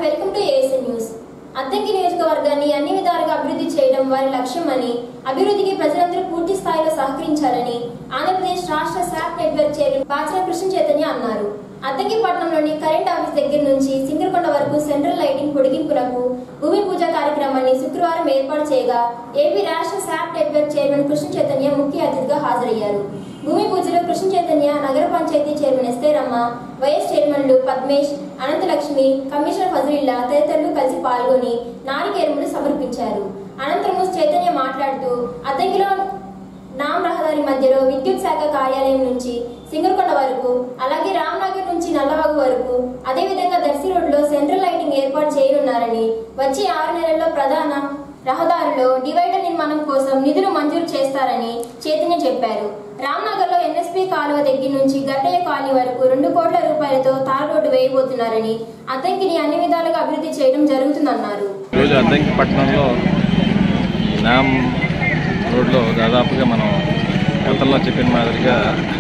Welcome to ASN news Addanki నియోజకవర్గాన్ని అన్ని విధాలుగా అభివృద్ధి చేయడం వారి లక్ష్యమని అభివృద్ధికి ప్రజలందరూ పూర్తి స్థాయిలో సహకరించాలని ఆంధ్రప్రదేశ్ రాష్ట్ర శాప్ నెట్వర్క్ చైర్మన్ బాచన కృష్ణ చైతన్య అన్నారు అద్దంకి పట్టణంలోని కరెంట్ ఆఫీస్ దగ్గర నుంచి సింగరకొండ వరకు సెంట్రల్ లైటింగ్ పొడిగింపునకు భూమి పూజ కార్యక్రమాన్ని శుక్రవారం ఏర్పాటు చేయగా ఏపీ రాష్ట్ర శాప్ నెట్వర్క్ చైర్మన్ కృష్ణ చైతన్య ముఖ్య అతిథిగా హాజరయ్యారు భూమి పూజలో కృష్ణ చైతన్య నగర పంచాయతీ చైర్మన్ ఎస్తేరమ్మ వైఎస్ చైర్మన్లు పద్మేష్ అనంతలక్ష్మి కమిషనర్ ఫజలిల్లా తదితరులు కలిసి పాల్గొని నారికేరములు సమర్పించారు అనంతరం చైతన్య మాట్లాడుతూ అద్దంకిలో నామ్ రహదారి మధ్యలో విద్యుత్ శాఖ కార్యాలయం నుంచి సింగరకొండ వరకు అలాగే రామ్నగర్ నుంచి నల్లవాగు వరకు అదేవిధంగా దర్శి రోడ్లో సెంట్రల్ లైటింగ్ ఏర్పాటు చేయనున్నారని వచ్చే ఆరు నెలల్లో ప్రధాన రహదారిలో డివైడర్ నిర్మాణం కోసం నిధులు మంజూరు చేస్తారని చైతన్య చెప్పారు రామ్నగర్ లో ఎన్ఎస్పీ కాలువ దగ్గర నుంచి గట్టయ్య కాలనీ వరకు రెండు కోట్ల రూపాయలతో తార్ రోడ్డు వేయబోతున్నారని అద్దంకిని అన్ని విధాలుగా అభివృద్ధి చేయడం జరుగుతుందన్నారు ఈరోజు అద్దంకి పట్టణంలో ఈ నామ్ రోడ్లో దాదాపుగా మనం గతంలో చెప్పిన మాదిరిగా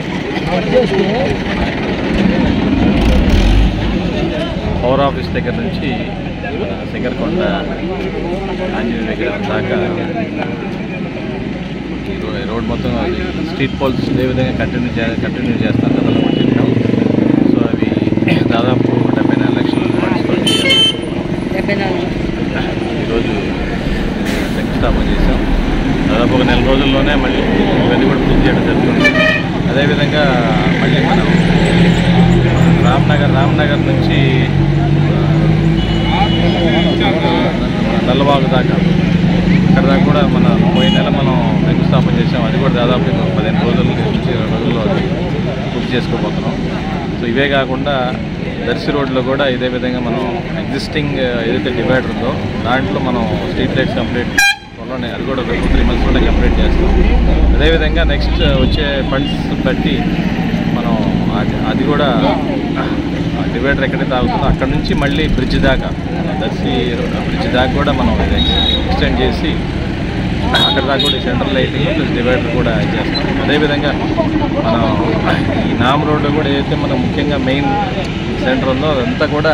పవర్ ఆఫీస్ దగ్గర నుంచి మన సింగరకొండ ఆంజనేయ విగ్రహం దాకా ఈ రో- ఈ రోడ్ మొత్తం అది స్ట్రీట్ పోల్స్ ఇదే విధంగా కంటిన్యూ చే కంటిన్యూ చేస్తాను గతంలో కూడా చెప్పాం సో అవి దాదాపు డెబ్బై నాలుగు లక్షల ఫండ్స్ తోటి డెబ్బై నాలుగు ఈరోజు శంకుస్థాపన చేశాం దాదాపు ఒక నెల రోజుల్లోనే మళ్ళీ ఇవన్నీ కూడా పూర్తి చేయడం జరుగుతుంది అదేవిధంగా మళ్ళీ మనం రామ్నగర్ రామ్నగర్ నుంచి ఆ, నల్లబాగు దాకా ఇక్కడ దాకా కూడా మన పోయిన నెల మనం శంకుస్థాపన చేసాం అది కూడా దాదాపు ఇంకో పదిహేను రోజుల నుంచి ఇరవై రోజుల్లో అది పూర్తి చేసుకోబోతున్నాం సో ఇవే కాకుండా దర్శి రోడ్లో కూడా ఇదే విధంగా మనం ఎగ్జిస్టింగ్ ఏదైతే డివైడర్ ఉందో దాంట్లో మనం స్ట్రీట్ లైట్స్ కంప్లీట్ త్వరలోనే అది కూడా ఒక టూ త్రీ మంత్స్లోనే కంప్లీట్ చేస్తాం అదేవిధంగా నెక్స్ట్ వచ్చే ఫండ్స్ బట్టి మనం అది అది కూడా డివైడర్ ఎక్కడైతే ఆగుతుందో అక్కడ నుంచి మళ్ళీ బ్రిడ్జ్ దాకా దర్శి బ్రిడ్జ్ దాకా కూడా మనం ఎక్స్టెండ్ చేసి అక్కడ దాకా కూడా సెంట్రల్ లైటింగ్ ప్లస్ డివైడర్ కూడా చేస్తాం అదేవిధంగా మనం ఈ నామ్ రోడ్డు కూడా ఏదైతే మనం ముఖ్యంగా మెయిన్ సెంటర్ ఉందో అదంతా కూడా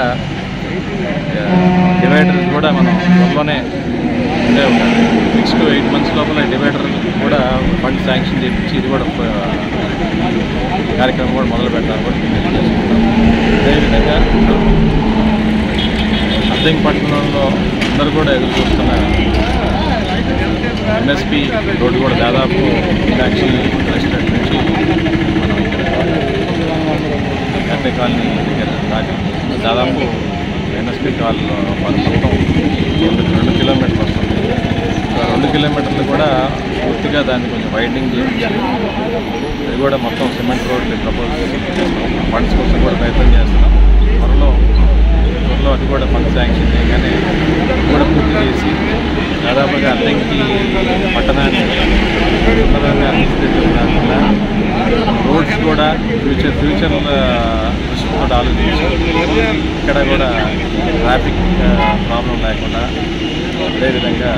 డివైడర్ కూడా మనం త్వరలోనే అంటే సిక్స్ టు ఎయిట్ మంత్స్ లోపల డివైడర్ కూడా ఫండ్ శాంక్షన్ చేయించి ఇది కూడా ఒక కార్యక్రమం కూడా మొదలు పెట్టాలని కూడా మేము తెలియజేసుకుంటాం అదేవిధంగా అద్దెంకి పట్టణంలో అందరూ కూడా ఎదురు చూస్తున్న ఎంఎస్పి రోడ్డు కూడా దాదాపు మీనాక్షి రెస్టారెంట్ నుంచి మనం ఇక్కడ గట్టే కాలనీ దగ్గర దాకా దాదాపు ఎన్ఎస్పి కాల్లో మొత్తం రెండు రెండు కిలోమీటర్లు వస్తుంది ఆ రెండు కిలోమీటర్లు కూడా పూర్తిగా దాన్ని కొంచెం వైడనింగ్ చేయించి అది కూడా మొత్తం సిమెంట్ రోడ్లు ప్రపోజ్ చేస్తున్నాం ఫండ్స్ కోసం కూడా ప్రయత్నం చేస్తున్నాం త్వరలో త్వరలో అది కూడా ఫండ్ శాంక్షన్ చేయగానే అది కూడా పూర్తి చేసి దాదాపుగా అద్దెకి పట్టణాన్ని ఉన్నతంగా తీర్చిదిద్దడం కాకుండా రోడ్స్ కూడా ఫ్యూచర్ ఫ్యూచర్ దృష్టితో ఆలోచించి ఇక్కడ కూడా ట్రాఫిక్ ప్రాబ్లం లేకుండా అదేవిధంగా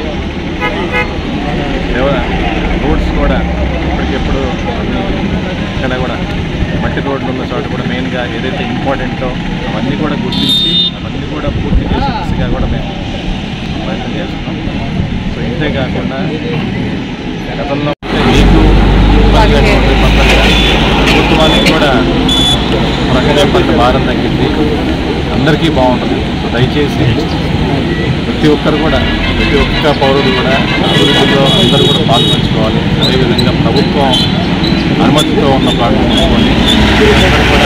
దేవ- రోడ్స్ కూడా ఇప్పటికెప్పుడు అన్ని ఇక్కడ కూడా మట్టి రోడ్లు ఉన్న చోట కూడా మెయిన్గా ఏదైతే ఇంపార్టెంటో అవన్నీ కూడా గుర్తించి అవన్నీ కూడా పూర్తి చేసే దిశగా కూడా మేము ప్రయత్నం చేస్తున్నాం సో ఇంతే కాకుండా గతంలో మీకు పడినటువంటి పంటలు ప్రభుత్వానికి కూడా ఒక రకంగా పంట భారం తగ్గింది అందరికీ బాగుంటుంది సో దయచేసి ప్రతి ఒక్కరు కూడా ప్రతి ఒక్క పౌరుడు కూడా అభివృద్ధిలో అందరూ కూడా పాల్పంచుకోవాలి అదేవిధంగా ప్రభుత్వం అనుమతితో ఉన్న ప్లాట్ఫామ్ తీసుకోండి అందరూ కూడా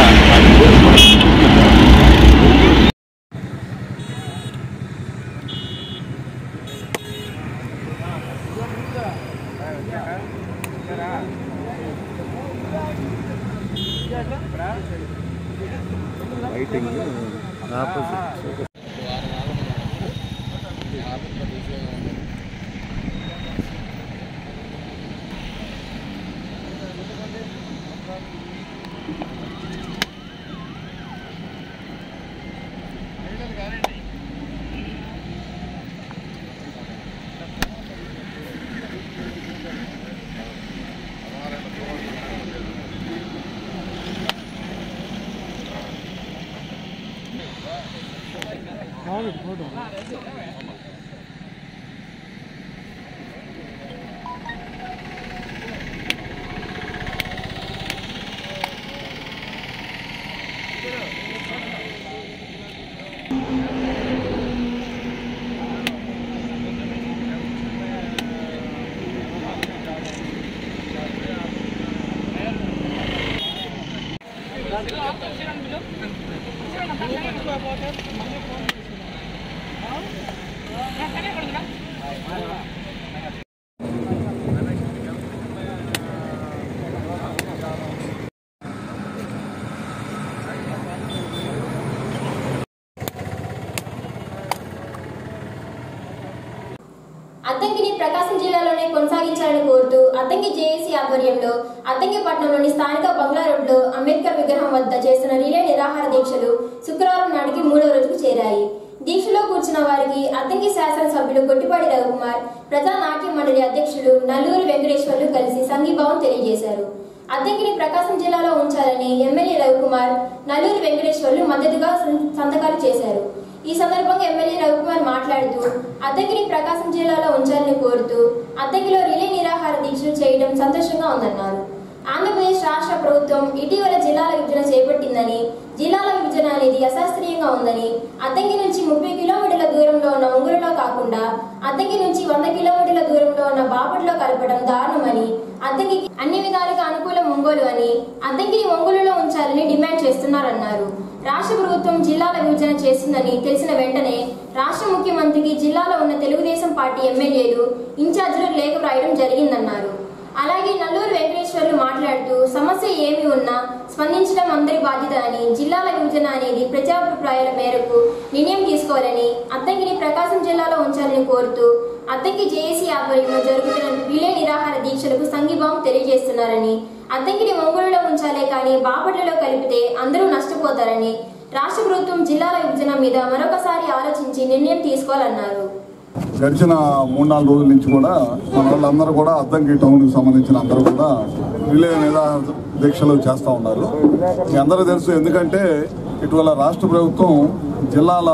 అద్దంకిని ప్రకాశం జిల్లాలోనే కొనసాగించాలని కోరుతూ అద్దంకి జేఏసీ ఆధ్వర్యంలో అద్దంకి పట్టణంలోని స్థానిక బంగ్లా రోడ్లో అంబేద్కర్ విగ్రహం వద్ద చేస్తున్న రిలే నిరాహార దీక్షలు శుక్రవారం నాటికి మూడో రోజుకు చేరాయి దీక్షలో కూర్చున్న వారికి అద్దంకి శాసనసభ్యులు గొట్టిపాడి రవికుమార్ ప్రజా నాట్య మండలి అధ్యక్షుడు నల్లూరి వెంకటేశ్వర్లు కలిసి సంఘీభావం తెలియజేశారు అద్దెకిని ప్రకాశం జిల్లాలో ఉంచాలని ఎమ్మెల్యే రవికుమార్ నల్లూరి వెంకటేశ్వర్లు మద్దతుగా సం- సంతకాలు చేశారు ఈ సందర్భంగా ఎమ్మెల్యే రవికుమార్ మాట్లాడుతూ అద్దెకిని ప్రకాశం జిల్లాలో ఉంచాలని కోరుతూ అద్దెకిలో రిలే నిరాహార దీక్షలు చేయడం సంతోషంగా ఉందన్నారు ఆంధ్రప్రదేశ్ రాష్ట్ర ప్రభుత్వం ఇటీవల జిల్లాల విభజన చేపట్టిందని జిల్లాల విభజన అనేది అశాస్త్రీయంగా ఉందని అద్దంకి నుంచి ముప్పై కిలోమీటర్ల దూరంలో ఉన్న ఒంగోలులో కాకుండా అద్దంకి నుంచి వంద కిలోమీటర్ల దూరంలో ఉన్న బాపట్లో కలపడం దారుణమని అద్దంకి అన్ని విధాలుగా అనుకూలం ఒంగోలు అని అద్దంకిని ఒంగోలులో ఉంచాలని డిమాండ్ చేస్తున్నారన్నారు రాష్ట్ర ప్రభుత్వం జిల్లాల విభజన చేస్తుందని తెలిసిన వెంటనే రాష్ట్ర ముఖ్యమంత్రికి జిల్లాలో ఉన్న తెలుగుదేశం పార్టీ ఎమ్మెల్యేలు ఇన్ఛార్జీలు లేఖ వ్రాయడం జరిగిందన్నారు అలాగే నల్లూరు వెంకటేశ్వర్లు మాట్లాడుతూ సమస్య ఏమి ఉన్నా స్పందించడం అందరి బాధ్యత అని జిల్లాల విభజన అనేది ప్రజాభిప్రాయాల మేరకు నిర్ణయం తీసుకోవాలని అద్దంకిని ప్రకాశం జిల్లాలో ఉంచాలని కోరుతూ అద్దంకి జేఏసీ ఆధ్వర్యంలో జరుగుతున్న రిలే నిరాహార దీక్షలకు సంఘీభావం తెలియజేస్తున్నారని అద్దంకిని ఒంగోలులో ఉంచాలే కానీ బాపట్లలో కలిపితే అందరూ నష్టపోతారని రాష్ట్ర ప్రభుత్వం జిల్లాల విభజన మీద మరొకసారి ఆలోచించి నిర్ణయం తీసుకోవాలన్నారు గడిచిన మూడు నాలుగు రోజుల నుంచి కూడా మన వాళ్ళందరూ కూడా అద్దంకి టౌన్కి సంబంధించిన అందరూ కూడా రిలే నిరాహార దీక్షలు చేస్తూ ఉన్నారు మీ అందరూ తెలుసు ఎందుకంటే ఇటీవల రాష్ట్ర ప్రభుత్వం జిల్లాల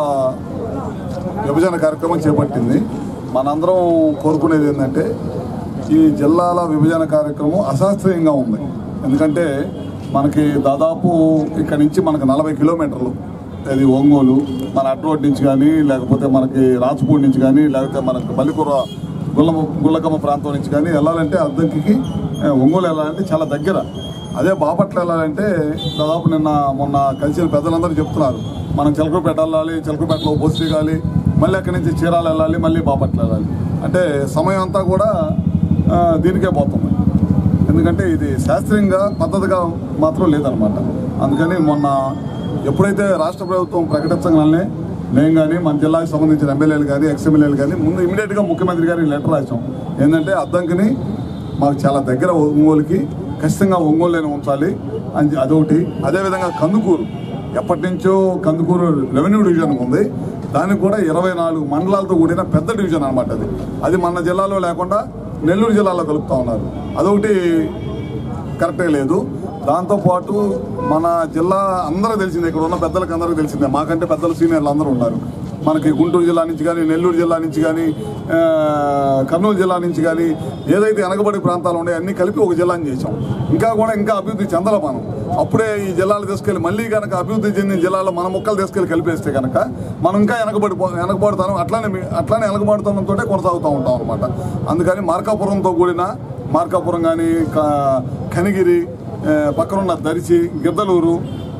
విభజన కార్యక్రమం చేపట్టింది మనందరం కోరుకునేది ఏంటంటే ఈ జిల్లాల విభజన కార్యక్రమం అశాస్త్రీయంగా ఉంది ఎందుకంటే మనకి దాదాపు ఇక్కడ నుంచి మనకి నలభై కిలోమీటర్లు అది ఒంగోలు మన అడ్రోడ్ నుంచి కానీ లేకపోతే మనకి రాజపూడి నుంచి కానీ లేకపోతే మనకి బల్లికూర గుల్లమ గుల్లకమ్మ ప్రాంతం నుంచి కానీ వెళ్ళాలంటే అద్దంకి ఏ, ఒంగోలు వెళ్ళాలంటే చాలా దగ్గర అదే బాపట్ల వెళ్ళాలంటే దాదాపు నిన్న మొన్న కలిసిన పెద్దలందరూ చెప్తున్నారు మనం చిలకపేట వెళ్ళాలి చిలకపేటలో బస్సు దిగాలి మళ్ళీ అక్కడి నుంచి చీరాలు వెళ్ళాలి మళ్ళీ బాపట్ల వెళ్ళాలి అంటే సమయం అంతా కూడా ఆ, దీనికే పోతుంది ఎందుకంటే ఇది శాస్త్రీయంగా పద్ధతిగా మాత్రం లేదనమాట అందుకని మొన్న ఎప్పుడైతే రాష్ట్ర ప్రభుత్వం ప్రకటించగానే మేము కానీ మన జిల్లాకు సంబంధించిన ఎమ్మెల్యేలు కానీ ఎక్స్ ఎమ్మెల్యేలు కానీ ముందు ఇమీడియట్గా ముఖ్యమంత్రి గారికి లెటర్ రాసాం ఏంటంటే అద్దంకిని మాకు చాలా దగ్గర ఒంగోలుకి ఖచ్చితంగా ఒంగోలులోనే ఉంచాలి అని అదొకటి అదేవిధంగా కందుకూరు ఎప్పటి నుంచో కందుకూరు రెవెన్యూ డివిజన్ ఉంది దానికి కూడా ఇరవై నాలుగు మండలాలతో కూడిన పెద్ద డివిజన్ అనమాట అది అది మన జిల్లాలో లేకుండా నెల్లూరు జిల్లాలో కలుపుతా ఉన్నారు అదొకటి కరెక్టే లేదు దాంతోపాటు మన జిల్లా అందరూ తెలిసిందే ఇక్కడ ఉన్న పెద్దలకు అందరికీ తెలిసిందే మాకంటే పెద్దలు సీనియర్లు అందరూ ఉన్నారు మనకి గుంటూరు జిల్లా నుంచి కానీ నెల్లూరు జిల్లా నుంచి కానీ ఆ, కర్నూలు జిల్లా నుంచి కానీ ఏదైతే వెనకబడి ప్రాంతాలు ఉన్నాయో అన్ని కలిపి ఒక జిల్లాని చేసాం ఇంకా కూడా ఇంకా అభివృద్ధి చెందాల మనం అప్పుడే ఈ జిల్లాలు తీసుకెళ్ళి మళ్ళీ కనుక అభివృద్ధి చెందిన జిల్లాలో మన మొక్కలు తీసుకెళ్ళి కలిపేస్తే కనుక మనం ఇంకా వెనకబడి వెనకబడతాను అట్లానే మీ- అట్లానే వెనకబడుతానంతో కొనసాగుతూ ఉంటాం అనమాట అందుకని మార్కాపురంతో కూడిన మార్కాపురం కానీ కనిగిరి ఆ, పక్కనున్న దరిచి గిద్దలూరు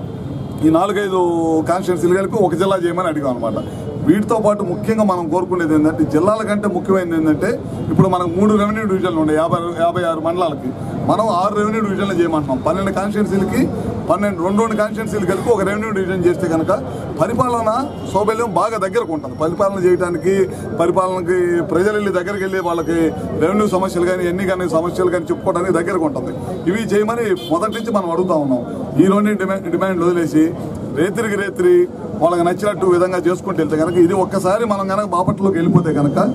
ఈ నాలుగైదు కాన్స్టిట్యున్సీలు కలిపి ఒక జిల్లా చేయమని అడిగాం అనమాట వీటితో పాటు ముఖ్యంగా మనం కోరుకునేది ఏంటంటే జిల్లాల కంటే ముఖ్యమైనది ఏంటంటే ఇప్పుడు మనకు మూడు రెవెన్యూ డివిజన్లు ఉన్నాయి యాభై యాభై ఆరు మండలాలకి మనం ఆరు రెవెన్యూ డివిజన్లు చేయమంటున్నాం పన్నెండు కాన్స్టిట్యున్సీలకి పన్నెండు రెండు రెండు కాన్స్టిట్యున్సీలు కలిపి ఒక రెవెన్యూ డివిజన్ చేస్తే కనుక పరిపాలన సౌబల్యం బాగా దగ్గరకు ఉంటుంది పరిపాలన చేయడానికి పరిపాలనకి ప్రజలు వెళ్ళి దగ్గరికి వెళ్ళి వాళ్ళకి రెవెన్యూ సమస్యలు కానీ ఎన్ని కానీ సమస్యలు కానీ చెప్పుకోవడానికి దగ్గరకు ఉంటుంది ఇవి చేయమని మొదటి నుంచి మనం అడుగుతా ఉన్నాం ఈ రెండు డిమాండ్ డిమాండ్లు వదిలేసి రేత్రికి రేత్రి వాళ్ళకి నచ్చినట్టు విధంగా చేసుకుంటూ వెళ్తే కనుక ఇది ఒక్కసారి మనం కనుక బాపట్లోకి వెళ్ళిపోతే కనుక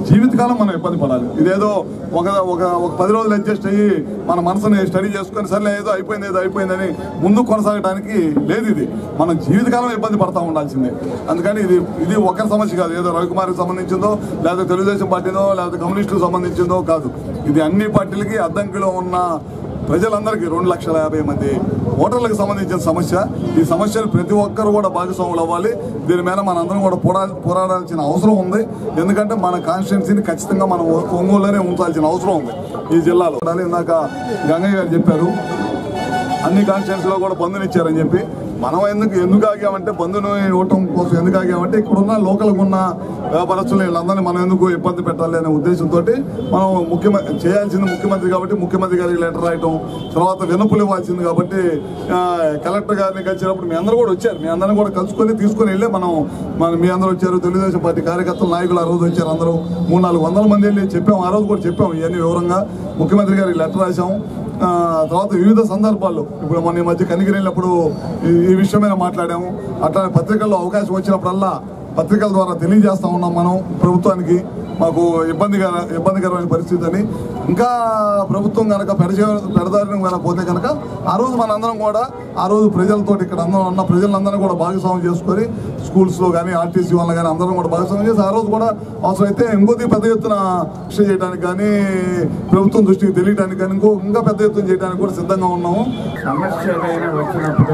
జీవితకాలం మనం ఇబ్బంది పడాలి ఇదేదో ఒక ఒక ఒక పది రోజులు అడ్జస్ట్ అయ్యి మన మనసుని స్టడీ చేసుకొని సర్లే ఏదో అయిపోయింది ఏదో అయిపోయిందని ముందుకు కొనసాగడానికి లేదు ఇది మనం జీవితకాలం ఇబ్బంది పడతా ఉండాల్సిందే అందుకని ఇది ఇది ఒకరి సమస్య కాదు ఏదో రవికుమార్కి సంబంధించిందో లేదా తెలుగుదేశం పార్టీనో లేదా కమ్యూనిస్టులకు సంబంధించిందో కాదు ఇది అన్ని పార్టీలకి అద్దంకిలో ఉన్న ప్రజలందరికీ రెండు లక్షల యాభై మంది ఓటర్లకు సంబంధించిన సమస్య ఈ సమస్యను ప్రతి ఒక్కరు కూడా భాగస్వాములు అవ్వాలి దీని మీద మనందరం కూడా పోరా పోరాడాల్సిన అవసరం ఉంది ఎందుకంటే మన కాన్స్టిట్యున్సీని ఖచ్చితంగా మనం ఒంగోలులోనే ఉంచాల్సిన అవసరం ఉంది ఈ జిల్లాలో ఉండాలి. ఇందాక గంగయ్య గారు చెప్పారు అన్ని కాన్స్టిట్యున్సీలో కూడా బంధునిచ్చారని చెప్పి మనం ఎందుకు ఎందుకు ఆగామంటే బంధును ఇవ్వటం కోసం ఎందుకు ఆగామంటే ఇక్కడున్న లోకల్గా ఉన్న వ్యాపారస్తులు వీళ్ళందరినీ మనం ఎందుకు ఇబ్బంది పెట్టాలి అనే ఉద్దేశంతో మనం ముఖ్యమంత్రి చేయాల్సింది ముఖ్యమంత్రి కాబట్టి ముఖ్యమంత్రి గారికి లెటర్ రాయటం తర్వాత వినపులు ఇవ్వాల్సింది కాబట్టి ఆ, కలెక్టర్ గారిని కలిసినప్పుడు మీ అందరూ కూడా వచ్చారు మీ అందరం కూడా కలుసుకొని తీసుకొని వెళ్ళే మనం మన మీ అందరూ వచ్చారు తెలుగుదేశం పార్టీ కార్యకర్తలు నాయకులు ఆ రోజు వచ్చారు అందరూ మూడు నాలుగు వందల మంది వెళ్ళి చెప్పాం ఆ రోజు కూడా చెప్పాం ఇవన్నీ వివరంగా ముఖ్యమంత్రి గారికి లెటర్ రాసాం ఆ, తర్వాత వివిధ సందర్భాల్లో ఇప్పుడు మన ఈ మధ్య కనిగిరి వెళ్ళినప్పుడు ఈ- ఈ విషయమైన మాట్లాడాము అట్లానే పత్రికల్లో అవకాశం వచ్చినప్పుడల్లా పత్రికల ద్వారా తెలియజేస్తా ఉన్నాం మనం ప్రభుత్వానికి మాకు ఇబ్బందికర ఇబ్బందికరమైన పరిస్థితి అని ఇంకా ప్రభుత్వం కనుక పెడచే పెడదారిని కనుక పోతే కనుక ఆ రోజు మనందరం కూడా ఆ రోజు ప్రజలతో ఇక్కడ అందరం ఉన్న ప్రజలందరం కూడా భాగస్వామ్యం చేసుకొని స్కూల్స్లో కానీ ఆర్టీసీ వల్ల కానీ అందరం కూడా భాగస్వామ్యం చేసి ఆ రోజు కూడా అవసరమైతే ఇంకొద్ది పెద్ద ఎత్తున కృషి చేయడానికి కానీ ప్రభుత్వం దృష్టికి తెలియడానికి కానీ ఇంకో ఇంకా పెద్ద ఎత్తున చేయడానికి కూడా సిద్ధంగా ఉన్నాము సమస్య ఏదైనా వచ్చినప్పుడు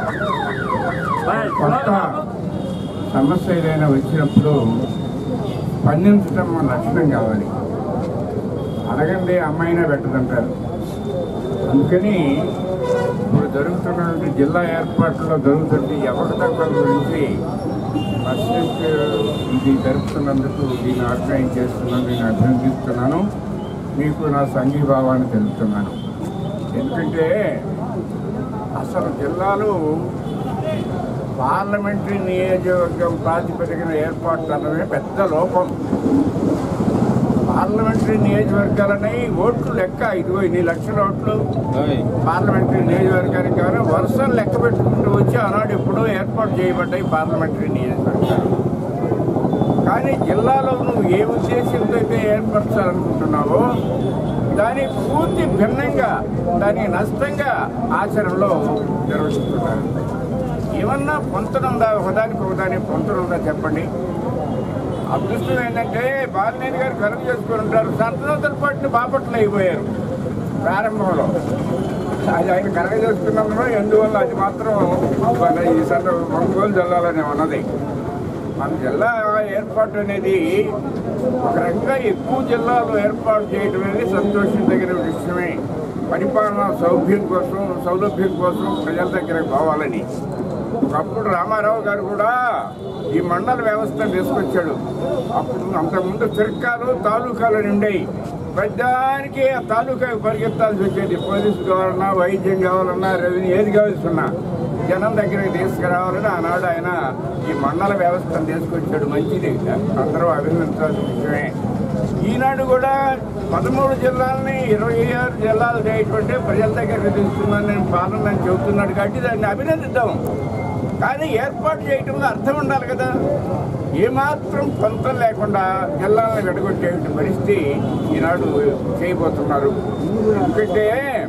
కొత్త సమస్య ఏదైనా వచ్చినప్పుడు స్పందించడం మన లక్షణం కావాలి అడగండి అమ్మాయినా పెట్టదంటారు అందుకని ఇప్పుడు జరుగుతున్నటువంటి జిల్లా ఏర్పాట్లో జరుగుతుంది ఎవరిదగ్గర గురించి ఫస్ట్ ఇది జరుపుతున్నందుకు దీన్ని ఆర్గనైజ్ చేస్తున్నాను నేను అభినందిస్తున్నాను మీకు నా సంఘీభావాన్ని తెలుపుతున్నాను ఎందుకంటే అసలు జిల్లాలు పార్లమెంటరీ నియోజకవర్గం ప్రాతిపదికన ఏర్పాటు అన్నమే పెద్ద లోపం పార్లమెంటరీ నియోజకవర్గాలని ఓట్లు లెక్క ఇదిగో ఇన్ని లక్షల ఓట్లు పార్లమెంటరీ నియోజకవర్గానికి కానీ వరుసలు లెక్క పెట్టుకుంటూ వచ్చి ఆనాడు ఎప్పుడో ఏర్పాటు చేయబడ్డాయి పార్లమెంటరీ నియోజకవర్గాలు కానీ జిల్లాలో నువ్వు ఏ ఉద్దేశంతో అయితే ఏర్పరచాలనుకుంటున్నావో దాని పూర్తి భిన్నంగా దానికి నష్టంగా ఆచరణలో నిర్వహిస్తున్నారు ఏమన్నా పొంతనుందా ఒకదానికి ఒకదానికి పొంతనుందా చెప్పండి అదృష్టం ఏంటంటే బాలినేని గారు కలుగు చేసుకుని ఉంటారు సంతనోత్తర పాటిని బాపట్లు అయిపోయారు ప్రారంభంలో అది ఆయన కలగ చేసుకున్నందులో ఎందువల్ల అది మాత్రం మన ఈ సంద ఒంగోలు జిల్లాలోనే ఉన్నది మన జిల్లా ఏర్పాటు అనేది ఒక రకంగా ఎక్కువ జిల్లాలు ఏర్పాటు చేయడం అనేది సంతోషించదగిన విషయమే పరిపాలన సౌభ్యం కోసం సౌలభ్యం కోసం ప్రజల దగ్గరకు పోవాలని ఒకప్పుడు రామారావు గారు కూడా ఈ మండల వ్యవస్థ తీసుకొచ్చాడు అప్పుడు అంతకుముందు చిరకాలు తాలూకాలు ఉండేవి పెద్దానికి ఆ తాలూకాకు పరిగెత్తాల్సి వచ్చేది పోలీసు కావాలన్నా వైద్యం కావాలన్నా రెవెన్యూ ఏది కావాల్సిన జనం దగ్గరికి తీసుకురావాలని ఆనాడు ఆయన ఈ మండల వ్యవస్థను తీసుకొచ్చాడు మంచిది అందరూ అభినందించాల్సిన విషయమే ఈనాడు కూడా పదమూడు జిల్లాలని ఇరవై ఆరు జిల్లాలు చేయటువంటి ప్రజల దగ్గరికి తీసుకున్నాను నేను పాలన అని చెబుతున్నాడు కాబట్టి దాన్ని అభినందిద్దాం కానీ ఏర్పాటు చేయటంలో అర్థం ఉండాలి కదా ఏమాత్రం పొంతం లేకుండా జిల్లాలను విడగొట్టే పరిస్థితి ఈనాడు చేయబోతున్నారు ఎందుకంటే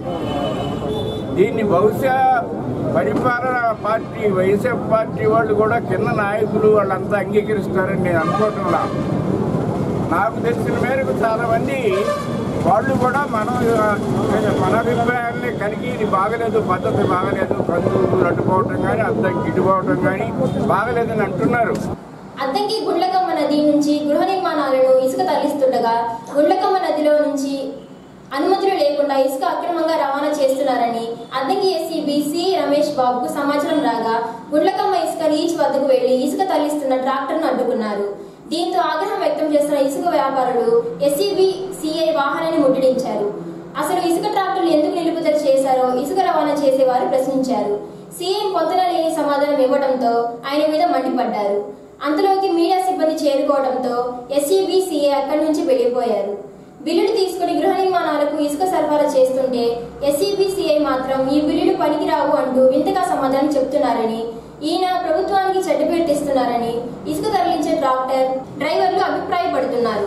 దీన్ని బహుశా పరిపాలన పార్టీ వైఎస్ఎఫ్ పార్టీ వాళ్ళు కూడా కింద నాయకులు వాళ్ళంతా అంగీకరిస్తారని నేను అనుకోవటంలా నాకు తెలిసిన మేరకు చాలా మంది వాళ్ళు కూడా మనం మన అభిప్రాయాన్ని కలిగి ఇది బాగలేదు పద్ధతి బాగలేదు కందులు అడ్డుకోవటం కానీ అద్దం గిట్టుకోవటం కానీ బాగలేదని అంటున్నారు అద్దంకి గుండ్లకమ్మ నది నుంచి గృహ నిర్మాణాలను ఇసుక తరలిస్తుండగా గుండ్లకమ్మ నదిలో నుంచి అనుమతులు లేకుండా ఇసుక అక్రమంగా రవాణా చేస్తున్నారని అద్దంకి ఎస్సీబీ సి రమేష్ బాబుకు సమాచారం రాగా గుండ్లకమ్మ ఇసుక రీచ్ వద్దకు వెళ్లి ఇసుక తరలిస్తున్న ట్రాక్టర్ను అడ్డుకున్నారు దీంతో ఆగ్రహం వ్యక్తం చేస్తున్న ఇసుక వ్యాపారులు ఎస్సీబీ సిఐ వాహనాన్ని ముట్టడించారు అసలు ఇసుక ట్రాక్టర్లు ఎందుకు నిలుపుదల చేశారో ఇసుక రవాణా చేసేవారు ప్రశ్నించారు సీఎం పొంతన లేని సమాధానం ఇవ్వడంతో ఆయన మీద మండిపడ్డారు అంతలోకి మీడియా సిబ్బంది చేరుకోవడంతో ఎస్ఈబి సిఏ అక్కడి నుంచి వెళ్లిపోయారు బిల్లులు తీసుకుని గృహ నిర్మాణాలకు ఇసుక సరఫరా చేస్తుంటే ఎస్ఈబి సిఐ మాత్రం ఈ బిల్లులు పనికిరావు అంటూ వింతగా సమాధానం చెప్తున్నారని ఈయన ప్రభుత్వానికి చెడ్డ పేరు తెస్తున్నారని ఇసుక తరలించే ట్రాక్టర్ డ్రైవర్లు అభిప్రాయపడుతున్నారు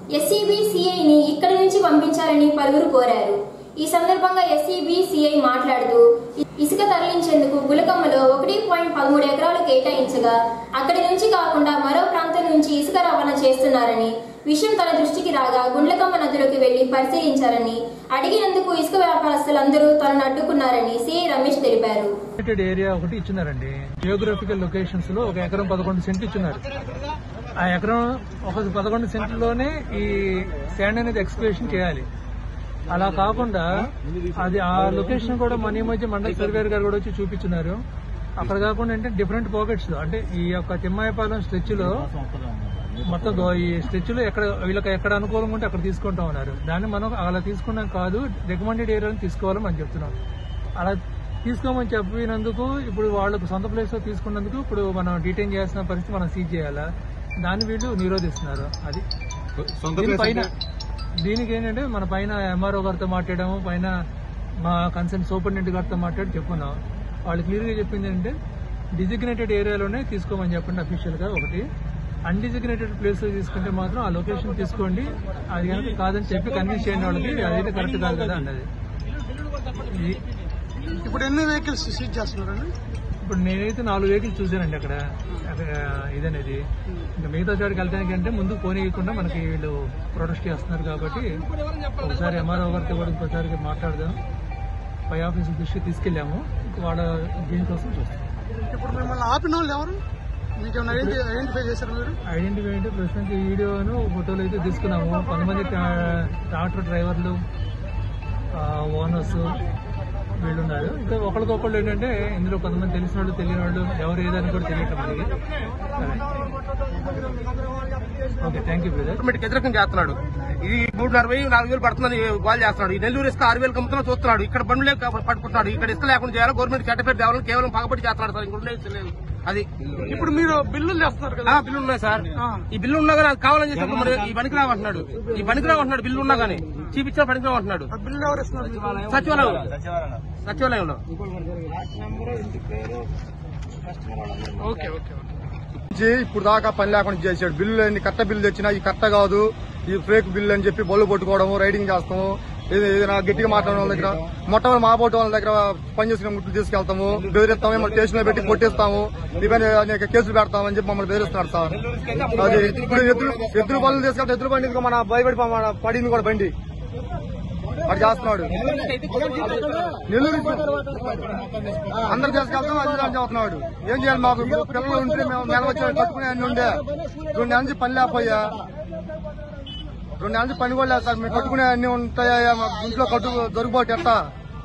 ఎస్సీబీ సిఐని ఇక్కడి నుంచి పంపించాలని పలువురు కోరారు ఈ సందర్భంగా ఎస్సీబీ సిఐ మాట్లాడుతూ ఇసుక తరలించేందుకు గులకమ్మలో ఒకటి పాయింట్ పదమూడు ఎకరాలు కేటాయించగా అక్కడి నుంచి కాకుండా మరో ప్రాంతం నుంచి ఇసుక రవాణా చేస్తున్నారని విషయం తన దృష్టికి రాగా గుండ్లకమ్మ నదిలోకి వెళ్లి పరిశీలించారని అడిగినందుకు ఇసుక వ్యాపారస్తులందరూ తనను అడ్డుకున్నారని సిఐ రమేష్ తెలిపారు లిమిటెడ్ ఏరియా ఒకటి ఇచ్చినారండి జియోగ్రఫికల్ లొకేషన్స్ లో ఒక ఎకరం పదకొండు సెంట్లు ఇచ్చినారు ఆ ఎకరం ఒక పదకొండు సెంట్లలోనే ఈ శాండ్ అనేది ఎక్స్క్వేషన్ చేయాలి అలా కాకుండా అది ఆ లొకేషన్ కూడా మన ఈ మధ్య మండల సర్వేర్ గారు కూడా వచ్చి చూపించున్నారు అక్కడ కాకుండా అంటే డిఫరెంట్ పాకెట్స్ అంటే ఈ యొక్క తిమ్మాయపాలెం స్ట్రెచ్ లో మొత్తం దో- ఈ స్ట్రెచ్ లో ఎక్కడ వీళ్ళకి ఎక్కడ అనుకూలంగా ఉంటే అక్కడ తీసుకుంటా ఉన్నారు దాన్ని మనం అలా తీసుకున్నాం కాదు రికమెండెడ్ ఏరియాని తీసుకోవాలని మనం చెప్తున్నాం అలా తీసుకోమని చెప్పినందుకు ఇప్పుడు వాళ్ళకు సొంత ప్లేస్ లో తీసుకున్నందుకు ఇప్పుడు మనం డీటైన్ చేయాల్సిన పరిస్థితి మనం సీజ్ చేయాలా దాన్ని వీళ్ళు నిరోధిస్తున్నారు అది దీనిపైన దీనికి ఏంటంటే మన పైన ఎంఆర్ఓ గారితో మాట్లాడాము పైన మా కన్సర్న్ సూపరింటెండెంట్ గారితో మాట్లాడి చెప్పుకున్నాం వాళ్ళు క్లియర్ గా చెప్పింది ఏంటంటే డిజిగ్నేటెడ్ ఏరియాలోనే తీసుకోమని చెప్పండి అఫీషియల్ గా ఒకటి అన్డిజిగ్నేటెడ్ ప్లేస్ తీసుకుంటే మాత్రం ఆ లొకేషన్ తీసుకోండి అది కనుక కాదని చెప్పి కన్విన్స్ చేయండి వాళ్ళకి అదైతే కరెక్ట్ కాదు కదా అన్నది ఈ- ఇప్పుడు ఎన్ని వెహికల్స్ సీజ్ చేస్తున్నారండి ఇప్పుడు నేనైతే నాలుగు వెహికల్స్ చూశానండి అక్కడ అక్కడ ఇదనేది ఇంకా మిగతా చోటుకి వెళ్ళడానికి అంటే ముందు పోనీయకుండా మనకి వీళ్ళు ప్రొటెస్ట్ చేస్తున్నారు కాబట్టి ఒకసారి ఎంఆర్ఓ గారితో కూడా ఇంకోసారి మాట్లాడదాం పై ఆఫీస్ దృష్టికి తీసుకెళ్ళాము ఇంక వాళ్ళ దీనికోసం చూస్తాం ఇప్పుడు మిమ్మల్ని ఆపిన వాళ్ళు ఎవరు మీకు ఏమైనా ఐడెంటి ఐడెంటిఫై చేశారు మీరు ఐడెంటిఫై అంటే ప్రస్తుతానికి ఈ వీడియోను ఫోటోలు అయితే తీసుకున్నాము కొంతమంది ట్రా- ట్రాక్టర్ డ్రైవర్లు ఓనర్స్ వీళ్ళు ఉన్నారు ఇంకా ఒకరికొకళ్ళు ఏంటంటే ఇందులో కొంతమంది తెలిసిన వాళ్ళు తెలియని వాళ్ళు ఎవరు ఏదని కూడా తెలియటం మనకి okay thank you brother government వ్యతిరేకం చేస్తున్నాడు ఇది మూడున్నర వెయ్యి నాలుగు వేలు పడుతుందని గోల్ చేస్తున్నాడు ఈ నెల్లూరు ఇసుక ఆరు వేలు కమ్ముతున్నా చూస్తున్నాడు ఇక్కడ బండ్లే పట్టుకుంటున్నాడు ఇక్కడ ఇసుక లేకుండా చేయాలి గవర్నమెంట్ చట్టపేరు తేవాలని కేవలం పగబట్టి చేస్తున్నాడు సార్ ఇంకొండే లేదు అది ఇప్పుడు మీరు బిల్లులు చేస్తున్నారు కదా ఆ, బిల్లు ఉన్నాయి సార్ ఈ బిల్లు ఉన్నా కానీ అది కావాలని చెప్పి మరి ఈ పనికి రావంటున్నాడు ఈ పనికి రావంటున్నాడు బిల్లు ఉన్నా కానీ చూపించిన పనికి రావంటున్నాడు ఆ బిల్లు ఎవరు ఇస్తున్నారు మీకు? సచివాలయం సచివాలయంలో ఓకే ఓకే ఓకే నుంచి ఇప్పుడు దాకా పని లేకుండా చేశాడు బిల్లు అన్ని కట్ట బిల్లు తెచ్చినా ఈ కట్ట కాదు ఈ ఫేక్ బిల్లు అని చెప్పి బళ్ళు పట్టుకోవడము రైడింగ్ చేస్తాము ఏది- ఏదైనా గట్టిగా మాట్లాడిన వాళ్ళ దగ్గర మొట్టమొదటి మా పోటీ వాళ్ళ దగ్గర పని చేసుకునే ముట్లు తీసుకెళ్తాము బెదిరిస్తాము మన స్టేషన్ లో పెట్టి కొట్టేస్తాము ఇవన్నీ అనేక కేసులు పెడతామని చెప్పి మమ్మల్ని బెదిరిస్తున్నారు సార్ అది ఇప్పుడు ఎద్దులు ఎద్దులు పనులు తీసుకెళ్తే ఎద్దుల బండి ఇదిగో మన భయపడి ప- మన పడింది కూడా బండి అది చేస్తున్నాడు నెల్లూరు అందరు తీసుకెళ్తాం అది అని చెప్తున్నాడు ఏం చేయాలి మాకు పిల్లలు ఉంటే మేము నెల వచ్చి కట్టుకునే అన్ని ఉండే రెండు నెలల నుంచి పని లేకపోయా రెండు నెలల నుంచి పని కూడా లేదు సార్ మేము కట్టుకునే అన్ని ఉంటాయా మాకు ఇంట్లో కట్టు దొరికిపోతే ఎట్టా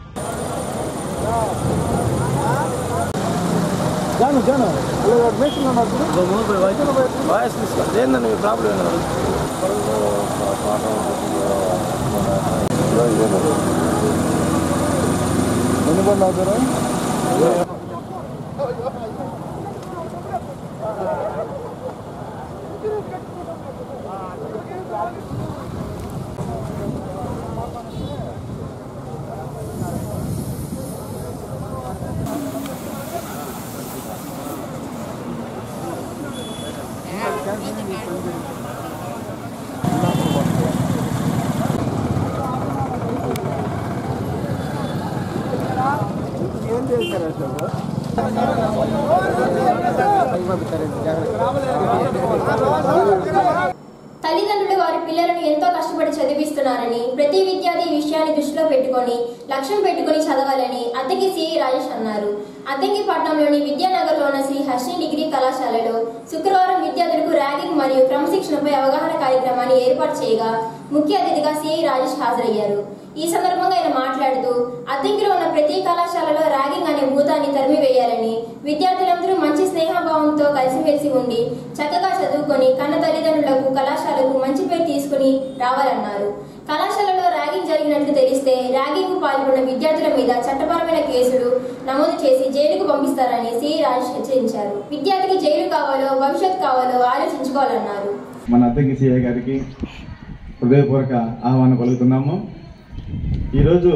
తల్లిదండ్రులు వారి పిల్లలను ఎంతో కష్టపడి చదివిస్తున్నారని ప్రతి విద్యార్థి ఈ విషయాన్ని దృష్టిలో పెట్టుకొని లక్ష్యం పెట్టుకొని చదవాలని అద్దెకి సిఐ రాజేష్ అన్నారు అద్దెకి పట్టణంలోని విద్యానగర్లో ఉన్న శ్రీ హర్షిని డిగ్రీ కళాశాలలో శుక్రవారం విద్యార్థులకు ర్యాగింగ్ మరియు క్రమశిక్షణపై అవగాహన కార్యక్రమాన్ని ఏర్పాటు చేయగా ముఖ్య అతిథిగా సిఐ రాజేష్ హాజరయ్యారు ఈ సందర్భంగా ఆయన మాట్లాడుతూ అద్దెంకిలో ఉన్న ప్రతి కళాశాలలో ర్యాగింగ్ అనే భూతాన్ని తరిమివేయాలని విద్యార్థులందరూ మంచి స్నేహభావంతో కలిసిమెలిసి ఉండి చక్కగా చదువుకొని కన్న తల్లిదండ్రులకు కళాశాలకు మంచి పేరు తీసుకుని రావాలన్నారు కళాశాలలో ర్యాగింగ్ జరిగినట్లు తెలిస్తే ర్యాగింగ్ కు పాల్గొన్న విద్యార్థుల మీద చట్టపరమైన కేసులు నమోదు చేసి జైలుకు పంపిస్తారని సి రాజేష్ హెచ్చరించారు విద్యార్థికి జైలు కావాలో భవిష్యత్ కావాలో ఆలోచించుకోవాలన్నారు మన అద్దెకి సీఏ గారికి హృదయపూర్వక ఆహ్వానం పలుకుతున్నాము ఈరోజు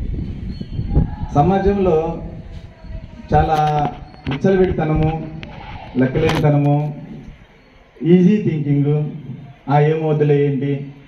సమాజంలో చాలా విచ్చలవిడితనము లెక్కలేనితనము ఈజీ థింకింగ్ ఆ ఏం వద్దులే ఏంటి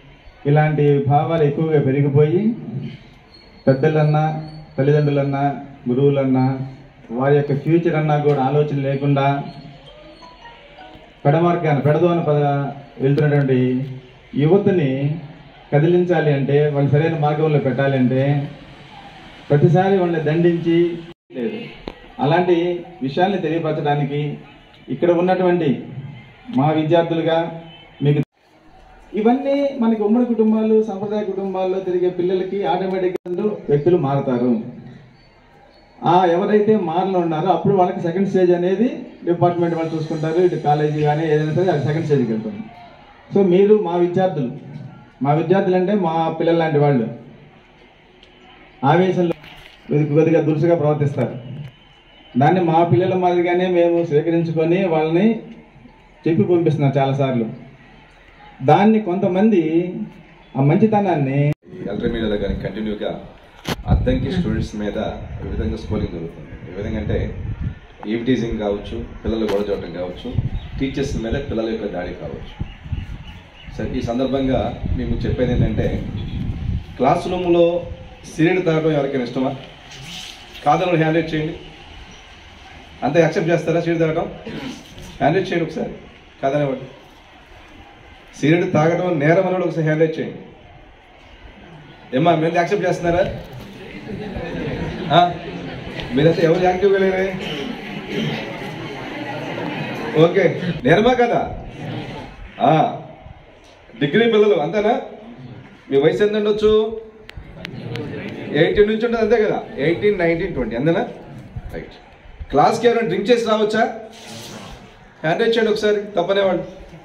ఇలాంటి భావాలు ఎక్కువగా పెరిగిపోయి పెద్దలన్నా తల్లిదండ్రులన్నా గురువులన్నా వారి యొక్క ఫ్యూచర్ అన్నా కూడా ఆలోచన లేకుండా పెడమార్గాన్ని పెడదోన పద వెళ్తున్నటువంటి యువతని కదిలించాలి అంటే వాళ్ళు సరైన మార్గంలో పెట్టాలి అంటే ప్రతిసారి వాళ్ళని దండించి లేదు అలాంటి విషయాల్ని తెలియపరచడానికి ఇక్కడ ఉన్నటువంటి మా విద్యార్థులుగా మీకు ఇవన్నీ మనకి ఉమ్మడి కుటుంబాలు సంప్రదాయ కుటుంబాల్లో తిరిగే పిల్లలకి ఆటోమేటిక్గా వ్యక్తులు మారుతారు ఆ ఎవరైతే మారలో ఉన్నారో అప్పుడు వాళ్ళకి సెకండ్ స్టేజ్ అనేది డిపార్ట్మెంట్ వాళ్ళు చూసుకుంటారు ఇటు కాలేజీ కానీ ఏదైనా సరే అది సెకండ్ స్టేజ్కి వెళ్తుంది సో మీరు మా విద్యార్థులు మా విద్యార్థులు అంటే మా పిల్లలు లాంటి వాళ్ళు ఆవేశంలో కొద్ది- కొద్దిగా దురుసుగా ప్రవర్తిస్తారు దాన్ని మా పిల్లల మాదిరిగానే మేము స్వీకరించుకొని వాళ్ళని చెప్పి పంపిస్తున్నాం చాలాసార్లు దాన్ని కొంతమంది ఆ మంచితనాన్ని ఎలక్ట్రిక్ మీడియాలో కానీ కంటిన్యూగా అద్దంకి స్టూడెంట్స్ మీద ఈ విధంగా స్కోరింగ్ జరుగుతుంది ఏ విధంగా అంటే ఈవిటీజింగ్ కావచ్చు పిల్లలు గొడవ చూడటం కావచ్చు టీచర్స్ మీద పిల్లల యొక్క దాడి కావచ్చు సరే ఈ సందర్భంగా మేము చెప్పేది ఏంటంటే క్లాస్ రూమ్లో సీరియడ్ తాగడం ఎవరికైనా ఇష్టమా కాదని హ్యాండ్ రైట్ చేయండి అంతే యాక్సెప్ట్ చేస్తారా సీరియడ్ తాగడం హ్యాండ్ రైట్ చేయండి ఒకసారి కాదనేవాడు సీరియడ్ తాగడం నేరం అని ఒకసారి హ్యాండ్ రైట్ చేయండి ఏమ్మా మీరు యాక్సెప్ట్ చేస్తున్నారా ఆ? మీరైతే ఎవరు యాక్టివ్గా లేరే ఓకే నేరమా కదా ఆ. డిగ్రీ పిల్లలు అంతేనా మీ వయసు ఎంత ఉండొచ్చు ఎయిటీన్ నుంచి ఉంటుంది అంతే కదా ఎయిటీన్ నైన్టీన్ ట్వంటీ అంతేనా రైట్ క్లాస్కి ఎవరైనా డ్రింక్ చేసి రావచ్చా హ్యాండ్ రైట్ చేయండి ఒకసారి తప్పనేవాళ్ళు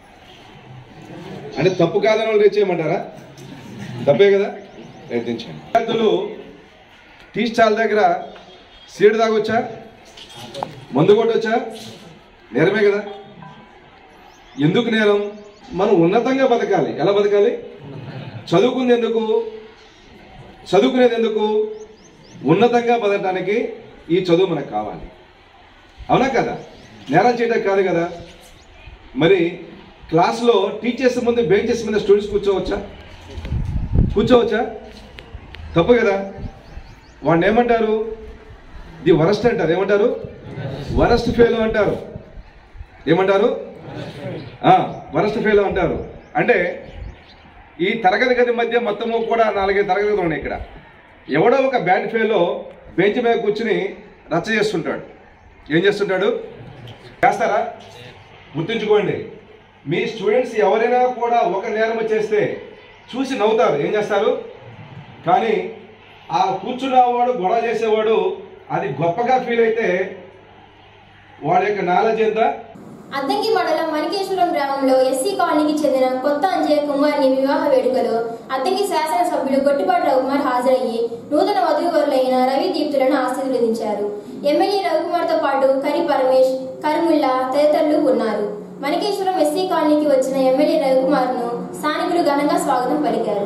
అంటే తప్పు కాదని వాళ్ళు రేట్ చేయమంటారా తప్పే కదా ప్రయత్నించండి విద్యార్థులు టీ స్టాల్ దగ్గర సీడ్ తాగొచ్చా మందు కొట్టొచ్చా నేరమే కదా ఎందుకు నేరం మనం ఉన్నతంగా బతకాలి ఎలా బతకాలి చదువుకుంది ఎందుకు చదువుకునేది ఎందుకు ఉన్నతంగా బతకడానికి ఈ చదువు మనకు కావాలి అవునా కదా నేరం చేయడానికి కాదు కదా మరి క్లాస్లో టీచర్స్ ముందు బెంచెస్ మీద స్టూడెంట్స్ కూర్చోవచ్చా కూర్చోవచ్చా తప్పు కదా వాడిని ఏమంటారు ది వరస్ట్ అంటారు ఏమంటారు వరస్ట్ ఫెయిల్ అంటారు ఏమంటారు వరస్ట్ ఫెయిల్ అంటారు అంటే ఈ తరగతి గది మధ్య మొత్తము కూడా నాలుగైదు తరగతులు ఉన్నాయి ఇక్కడ ఎవడో ఒక బ్యాడ్ ఫెయిల్లో బెంచ్ మీద కూర్చుని రచ్చ చేస్తుంటాడు ఏం చేస్తుంటాడు చేస్తారా గుర్తుంచుకోండి మీ స్టూడెంట్స్ ఎవరైనా కూడా ఒక నేరం చేస్తే చూసి నవ్వుతారు ఏం చేస్తారు కానీ ఆ కూర్చున్నవాడు గొడవ చేసేవాడు అది గొప్పగా ఫీల్ అయితే వాడి యొక్క నాలెడ్జ్ ఎంత అద్దంకి మండలం మణికేశ్వరం గ్రామంలో ఎస్సీ కాలనీకి చెందిన కొత్త అంజయ్య కుమార్ని వివాహ వేడుకలో అద్దంకి శాసనసభ్యుడు గొట్టిపాటి రవికుమార్ హాజరయ్యి నూతన వధూవరులైన రవి దీప్తులను ఆశీర్వదించారు ఎమ్మెల్యే రవికుమార్తో పాటు కరి పరమేష్ కరుముల్లా తదితరులు ఉన్నారు మణికేశ్వరం ఎస్సీ కాలనీకి వచ్చిన ఎమ్మెల్యే రవికుమార్ను స్థానికులు ఘనంగా స్వాగతం పలికారు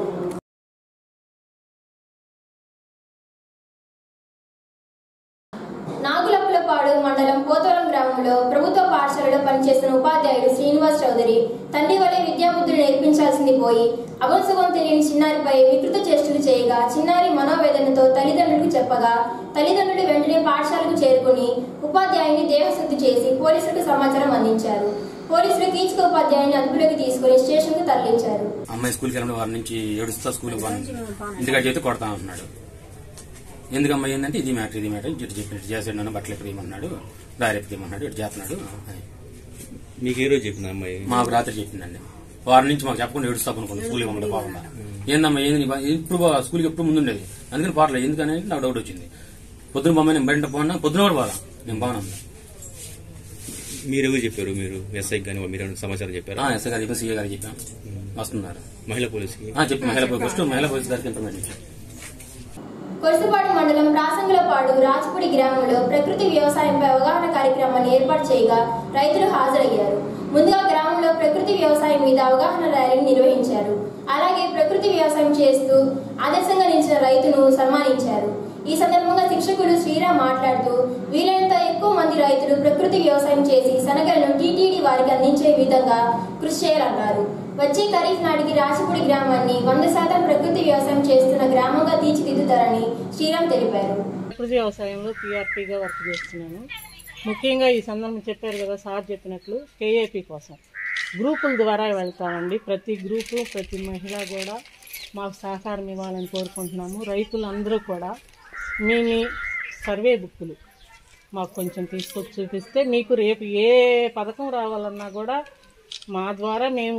నాగులప్పులపాడు మండలం పోతవరం గ్రామంలో ప్రభుత్వ పాఠశాలలో పనిచేస్తున్న ఉపాధ్యాయుడు శ్రీనివాస్ చౌదరి తండ్రి వలె విద్యాబుద్ధులు నేర్పించాల్సింది పోయి అవంశవం తెలియని చిన్నారిపై వికృత చేష్టలు చేయగా చిన్నారి మనోవేదనతో తల్లిదండ్రులకు చెప్పగా తల్లిదండ్రులు వెంటనే పాఠశాలకు చేరుకుని ఉపాధ్యాయుని దేవశుద్ధి చేసి పోలీసులకు సమాచారం అందించారు పోలీసులు కీచక ఉపాధ్యాయుని అదుపులోకి తీసుకుని స్టేషన్కు తరలించారు అమ్మాయి స్కూల్కి వెళ్ళిన వారి నుంచి ఏడుస్తా స్కూల్కి పోను ఇంటికాడ చేస్తే కొడతా అంటున్నాడు ఎందుకమ్మా ఏంటంటే ఇది మ్యాటర్ ఇది మ్యాటర్ ఇటు చెప్పినట్టు చేసాడు నన్ను బట్టలు ఎక్కడ ఇమ్మన్నాడు డారెక్ట్ ఇమ్మన్నాడు ఇటు చేస్తున్నాడు అని. మీకు ఏ రోజు చెప్పింది అమ్మాయి మాకు రాత్రి చెప్పిందండి వారి నుంచి మాకు చెప్పకుండా ఏడుస్తా అనుకున్నాను స్కూల్కి పంపడం బాగుందా ఏందమ్మా ఏంది నీ బా- ఇప్పుడు బా- స్కూల్కి ఎప్పుడు ముందు ఉండేది అందుకని పాటలేదు ఎందుకని నాకు డౌట్ వచ్చింది పొద్దున బొమ్మ నేను బయట పోనా పొద్దున కూడా పోదా నేను బాగున్నాను మీరు ఎవరు చెప్పారు మీరు ఎస్ఐ కానీ మీరు ఏమైనా సమాచారం చెప్పారా ఎస్ఐ గారు చెప్పాను సీఏ గారు చెప్పాను వస్తున్నారు మహిళా పోలీసుకి ఆ, చెప్పి మహిళా పోలీస్ ఫస్ట్ మహిళా పోలీస్ గారికి ఇన్ఫర్మేషన్ ఇచ్చాను కొరసపాడు మండలం రాసంగులపాడు రాజపూడి గ్రామంలో ప్రకృతి వ్యవసాయంపై అవగాహన కార్యక్రమాన్ని ఏర్పాటు చేయగా రైతులు హాజరయ్యారు ముందుగా గ్రామంలో ప్రకృతి వ్యవసాయం మీద అవగాహన ర్యాలీని నిర్వహించారు అలాగే ప్రకృతి వ్యవసాయం చేస్తూ ఆదర్శంగా నిలిచిన రైతును సన్మానించారు ఈ సందర్భంగా శిక్షకులు శ్రీరామ్ మాట్లాడుతూ వీలైనంత ఎక్కువ మంది రైతులు ప్రకృతి వ్యవసాయం చేసి శనగలను టీటీడీ వారికి అందించే విధంగా కృషి చేయాలన్నారు వచ్చే ఖరీఫ్ నాటికి రాసిపూడి గ్రామాన్ని వంద శాతం ప్రకృతి వ్యవసాయం చేస్తున్న గ్రామంగా తీర్చిదిద్దుతారని శ్రీరామ్ తెలిపారు ప్రకృతి వ్యవసాయంలో పీఆర్పీగా వర్క్ చేస్తున్నాను ముఖ్యంగా ఈ సందర్భం చెప్పారు కదా సార్ చెప్పినట్లు కేఏపీ కోసం గ్రూపుల ద్వారా వెళ్తామండి ప్రతి గ్రూపు ప్రతి మహిళ కూడా మాకు సహకారం ఇవ్వాలని కోరుకుంటున్నాము రైతులందరూ కూడా మీ మీ సర్వే బుక్కులు మాకు కొంచెం తీసుకొచ్చి చూపిస్తే మీకు రేపు ఏ పథకం రావాలన్నా కూడా మా ద్వారా మేము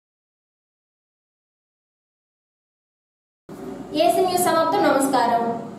ఏసీ న్యూస్ సమాప్తం నమస్కారం